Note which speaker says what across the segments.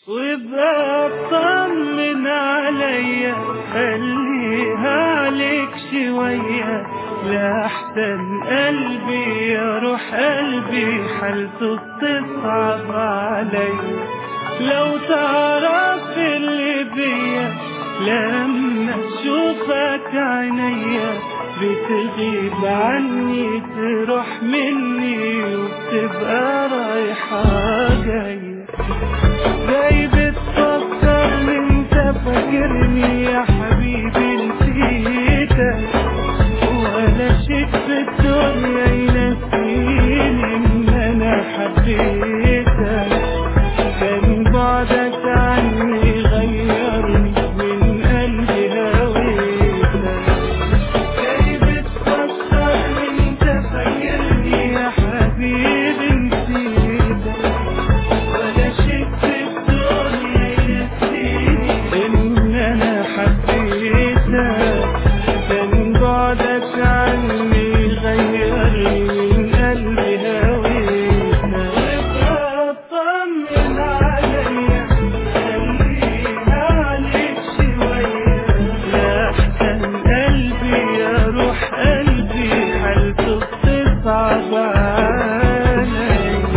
Speaker 1: وابقى اطمن عليا خليها عليك شوية لا احسن قلبي يا روح قلبي حالته بتصعب عليا لو تعرف اللي بيا لما اشوفك عينيا بتغيب عني تروح مني وبتبقى رايحة جاية جاي بتفكرني انت فاكرني يا حبيبي نسيتك ولا شيء في الدنيا ينسيني ان انا حبيتك كان بعدك عني غيرني من قلبي هويتك جاي بتفكرني انت فاكرني يا حبيبي نسيتك ولا شيء في الدنيا ينسيني ان انا حبيتك كان بعدك عني غيرني من قلبي هويتك اطمن عليا خليها عليك شوية لا احسن قلبي يا روح قلبي حالته بتصعب عليا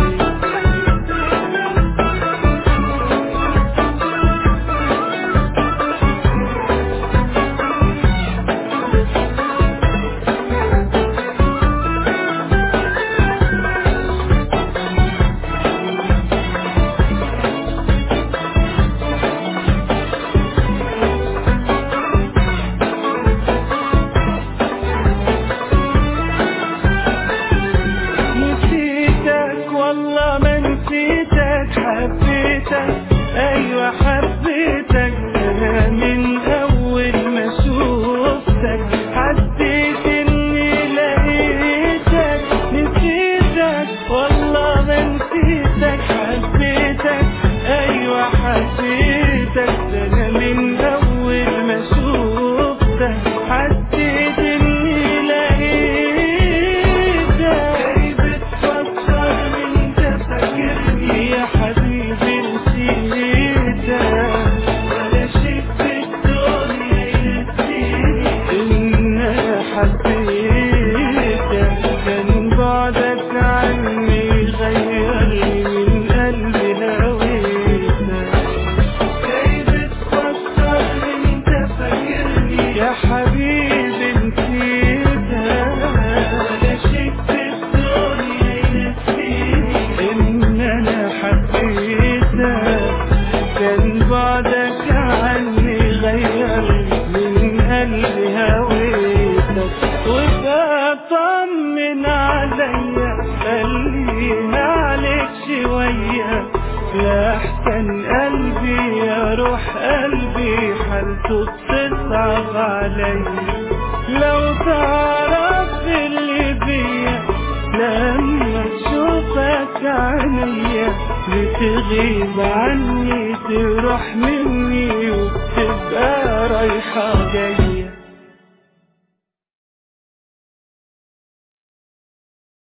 Speaker 1: نسيتك والله ما نسيتك حبيتك ايوه حبيتك انا من اول ما شوفتك حسيت اني لقيتك نسيتك والله ما نسيتك حبيتك ايوه حبيتك ده انا من اول ما شوفتك حسيت اني لقيتك جاي بتفكرني انت فاكرني يا حبيبي نسيتك ولا شيء في الدنيا ينسيني ان انا حبيتك كان بعدك عني غيرني من قلبي هويتك جاي بتفكرني انت فاكرني يا حبيبي نسيتك ولا شيء في الدنيا ينسيني ان انا حبيتك كان بعدك عني غيرني من قلبي هويتك وابقى طمن عليا خلينا عليك شوية لا احسن قلبي يا روح قلبي حالته بتصعب عليا لو تعرف اللي بيا لما تشوفك عينيا بتغيب عني تروح مني وبتبقى رايحة جاية